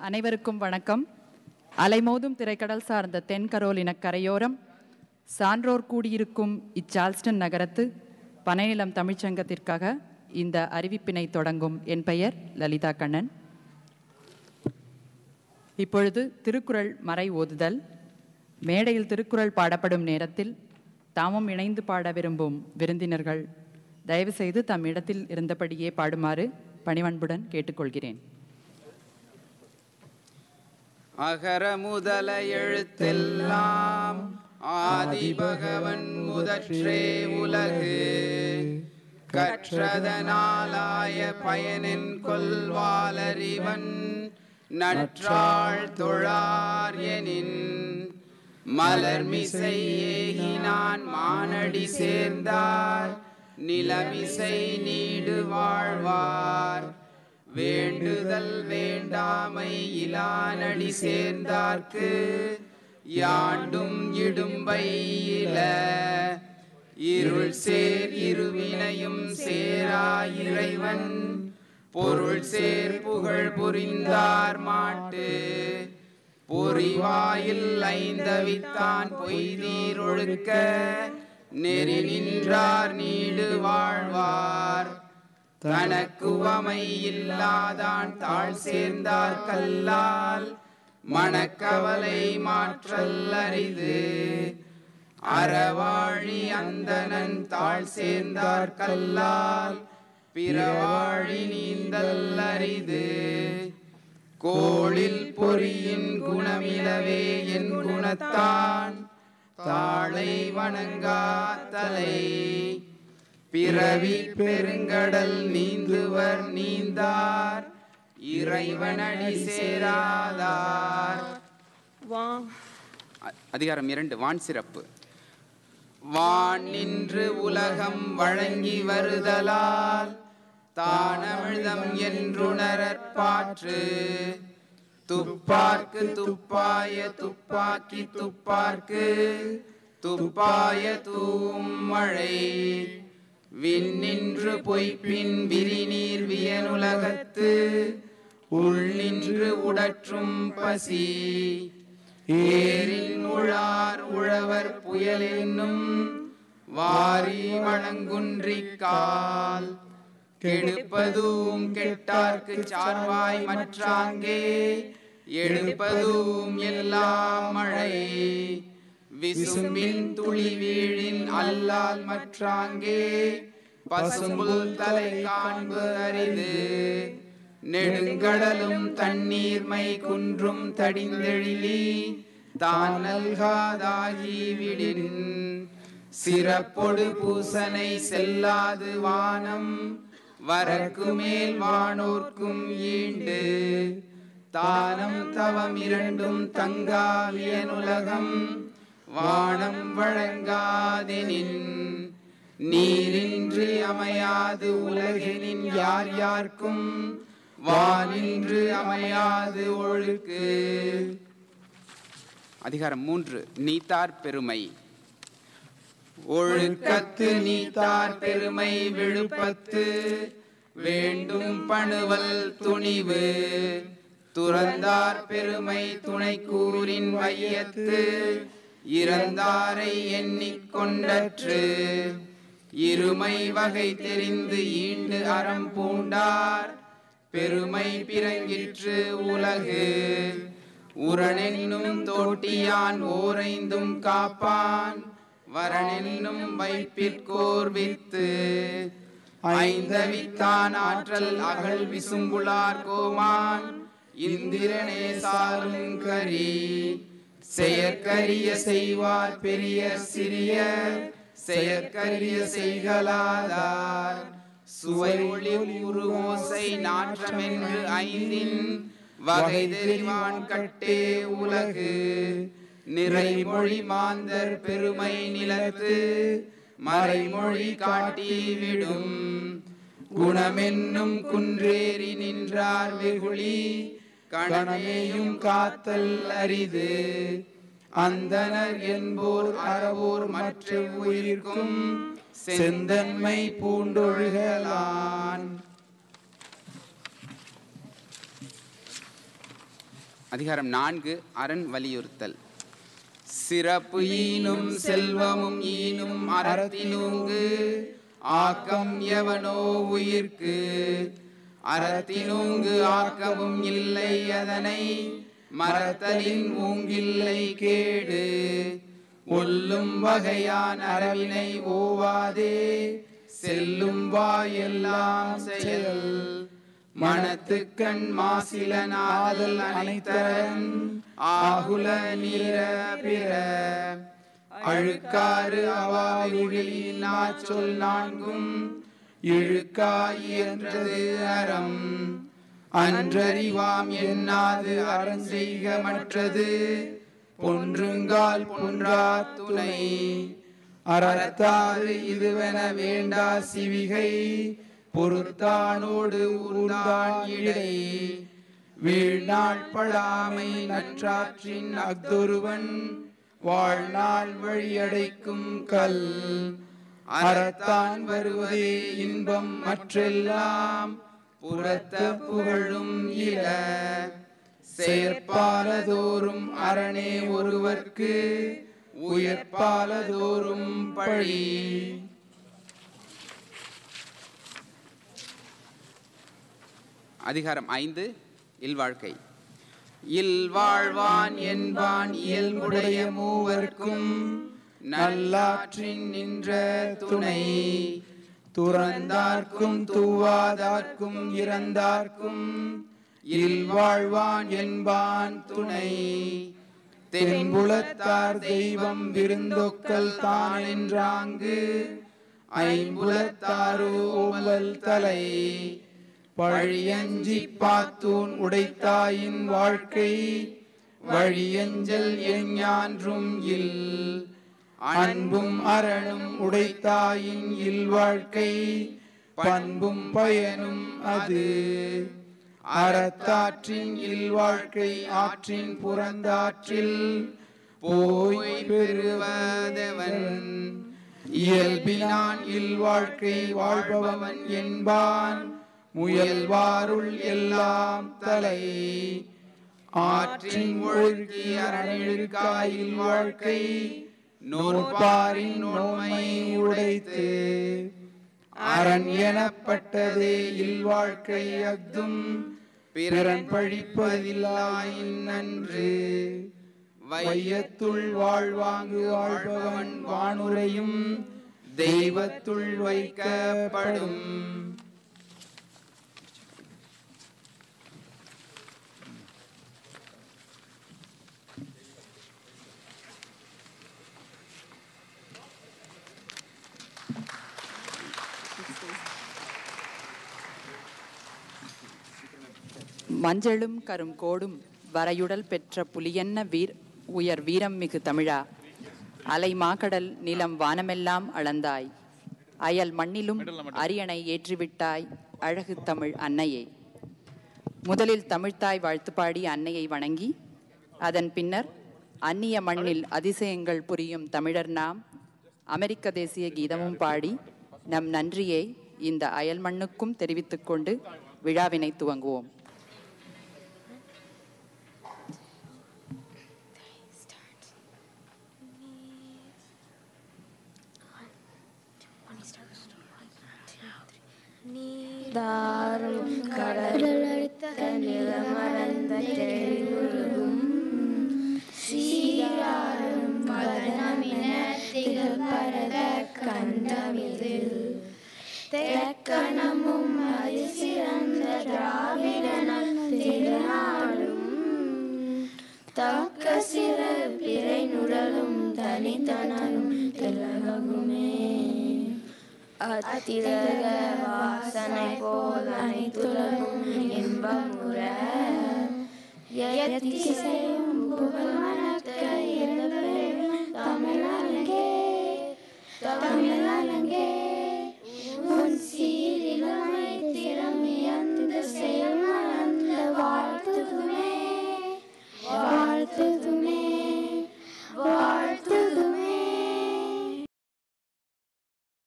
அனைவருக்கும் வணக்கம் அலைமோதும் திரைக்கடல் சார்ந்த தென்கரோலின கரையோரம் சான்றோர் கூடியிருக்கும் இச்சார்ல்ஸ்டன் நகரத்து பனைநிலம் தமிழ்ச்சங்கத்திற்காக இந்த அறிவிப்பினை தொடங்கும் என் பெயர் லலிதா கண்ணன் இப்பொழுது திருக்குறள் மறை ஓதுதல் மேடையில் திருக்குறள் பாடப்படும் நேரத்தில் தாமும் இணைந்து பாட விரும்பும் விருந்தினர்கள் தயவுசெய்து தம் இடத்தில் இருந்தபடியே பாடுமாறு பணிவன்புடன் கேட்டுக்கொள்கிறேன் அகர முதல எழுத்தெல்லாம் ஆதிபகவன் முதற்றே உலகு கற்றதனாலாய பயனின் கொல்வாலறிவன் நற்றாள் தொழார் எனின் மலர்மிசை ஏகினான் மானடி சேர்ந்தார் நிலமிசை நீடு வாழ்வார் வேண்டுதல் வேண்டாமை இலானடி சேர்ந்தார்க்கு யாண்டும் இடும்பை இல இருள் சேர் இருவினையும் சேரா இறைவன் பொருள் சேர் புகழ் புரிந்தார் மாட்டு பொறிவாயில் ஐந்தவித்தான் பொய்தீர் ஒழுக்க நெறி நின்றார் நீடு வாழ்வார் தனக்குவமை இல்லாதான் தாழ் சேர்ந்தார் கல்லால் மனக்கவலை மாற்றல் அரிது அறவாழி அந்தணன் தாழ் சேர்ந்தார் கல்லால் பிறவாழி நீந்தல் அரிது கோளில் பொறியின் குணமிலவே என் குணத்தான் தாளை வணங்கா தலை பிறவி பெருங்கடல் நீந்துவர் நீந்தார் இறைவனடி சேராதார் அ- அதிகாரம் இரண்டு வான் சிறப்பு வான் நின்று உலகம் வழங்கி வருதலால் தானமிழ்தம் என்றுணரற்பாற்று துப்பார்க்கு துப்பாய துப்பாக்கி துப்பார்க்கு துப்பாய தூம் மழை விண்ணின்று பொய்ப்பின் விரிநீர் வியனுலகத்து உள் நின்று உடற்றும் பசி ஏரின் உழார் உழவர் புயல் என்னும் வாரி வணங்குன்றிக் கால் கெடுப்பதும் கெட்டார்க்கு சார்வாய் மற்றாங்கே எடுப்பதும் எல்லாம் மழை விசும்பின் துளி வீழின் அல்லால் மற்றாங்கே பசும்புல் தலை காண்பு அரிது நெடுங்கடலும் தண்ணீர்மை குன்றும் தடிந்தெழிலி தான் நல்காதாகி விடின் சிறப்பொடு பூசனை செல்லாது வானம் வரக்கு மேல் வானோர்க்கும் ஈண்டு தானம் தவம் இரண்டும் தங்காவியனுலகம் வானம் வழங்காதெனின் நீரின்றி அமையாது உலகெனின் யார் யார்க்கும் வானின்று அமையாது ஒழுக்கு அதிகாரம் மூன்று நீத்தார் பெருமை ஒழுக்கத்து நீத்தார் பெருமை விழுப்பத்து வேண்டும் பணுவல் துணிவு துறந்தார் பெருமை துணை கூறின் வையத்து இறந்தாரை எண்ணிக்கொண்டற்று இருமை வகை தெரிந்து ஈண்டு அறம் பூண்டார் பெருமை பிறங்கிற்று உலகு உரனென்னும் தோட்டியான் ஓரைந்தும் காப்பான் வரனென்னும் வைப்பிற்கோர் வித்து ஐந்தவித்தான் ஆற்றல் அகல் விசும்புளார் கோமான் இந்திரனே சாரும் கரி செயற்கரிய செய்வார் பெரிய சிறிய செயற்கரிய செய்கலாதார் சுவை ஒளி உருவோசை நாற்றமென்று ஐந்தின் வகை தெரிவான் கட்டே உலகு நிறைமொழி மாந்தர் பெருமை நிலத்து மறைமொழி காட்டி விடும் குணமென்னும் குன்றேறி நின்றார் வெகுளி கணமேயும் காத்தல் அரிது அந்தனர் என்போர் அறவோர் மற்ற உயிர்க்கும் செந்தன்மை பூண்டொழுகலான் அதிகாரம் நான்கு அரண் வலியுறுத்தல் சிறப்பு ஈனும் செல்வமும் ஈனும் அறத்தினூங்கு ஆக்கம் எவனோ உயிர்க்கு அறத்தினூங்கு ஆக்கமும் இல்லை அதனை மறத்தலின் ஊங்கில்லை கேடு ஒல்லும் வகையான் அறவினை ஓவாதே செல்லும் வாயெல்லாம் செயல் மனத்துக்கண் மாசில நாதல் அனைத்தரன் ஆகுல நீர பிற அழுக்காறு அவாவிழியின் சொல் நான்கும் இழுக்காயின்றது அறம் அன்றறிவாம் எண்ணாது அறம் செய்க மற்றது பொன்றுங்கால் பொன்றா துணை அறத்தாறு இதுவென வேண்டா சிவிகை பொறுத்தானோடு ஊர்தான் இடை வீழ்நாள் பழாமை நற்றாற்றின் அஃதொருவன் வாழ்நாள் வழியடைக்கும் கல் அறத்தான் வருவதே இன்பம் மற்றெல்லாம் புறத்த புகழும் இல செயற்பாலதோறும் அரணே ஒருவர்க்கு உயர்பாலதோறும் பழி அதிகாரம் ஐந்து இல்வாழ்க்கை இல்வாழ்வான் என்பான் இயல்புடைய மூவர்க்கும் நல்லாற்றின் நின்ற துணை துறந்தார்க்கும் தூவாதார்க்கும் இறந்தார்க்கும் இல்வாழ்வான் என்பான் துணை தென்புலத்தார் தெய்வம் விருந்தொக்கல் தான் என்றாங்கு ஐம்புலத்தாரு ஓம்பல் தலை பழியஞ்சி பாத்தூன் உடைத்தாயின் வாழ்க்கை வழியஞ்சல் எஞ்ஞான்றும் இல் அன்பும் அரணும் உடைத்தாயின் இல் வாழ்க்கை பண்பும் பயனும் அது அறத்தாற்றின் இல் வாழ்க்கை ஆற்றின் புறந்தாற்றில் போய் பெறுவதவன் இயல்பினான் இல் வாழ்க்கை வாழ்பவன் என்பான் முயல்வாருள் எல்லாம் தலை ஆற்றின் ஒழுக்கி அரணிழுக்காயில் வாழ்க்கை நோற்பாரின் நோமை உடைத்து அரண் எனப்பட்டதே இல்வாழ்க்கை அஃதும் பிறன் பழிப்பதில்லாயின் நன்று வையத்துள் வாழ்வாங்கு வாழ்பவன் வானுரையும் தெய்வத்துள் வைக்கப்படும் மஞ்சளும் கரும் கோடும் வரையுடல் பெற்ற புலியன்ன வீர் உயர் வீரம் மிகு தமிழா அலை மாக்கடல் நிலம் வானமெல்லாம் அளந்தாய் அயல் மண்ணிலும் அரியணை ஏற்றிவிட்டாய் அழகு தமிழ் அன்னையே முதலில் தமிழ்த்தாய் வாழ்த்து பாடி அன்னையை வணங்கி அதன் பின்னர் அந்நிய மண்ணில் அதிசயங்கள் புரியும் தமிழர் நாம் அமெரிக்க தேசிய கீதமும் பாடி நம் நன்றியை இந்த அயல் மண்ணுக்கும் தெரிவித்துக் கொண்டு விழாவினை துவங்குவோம் தாரும் கடலழுத்த நிலமறந்த தெளிவுருகும் சீராரும் பதனமின திகழ்பரத கண்டமிதில் தெக்கணமும் அதிசிறந்த திராவிடனல் திருநாளும் தக்க சிறு பிறை நுடலும் தனித்தனரும் திலகமுமே அத்திரக வாசனை போல் அனைத்துலகும் இன்பமுற எத்திசையும் புகழ் மணக்க தமிழங்கே தமிழங்கே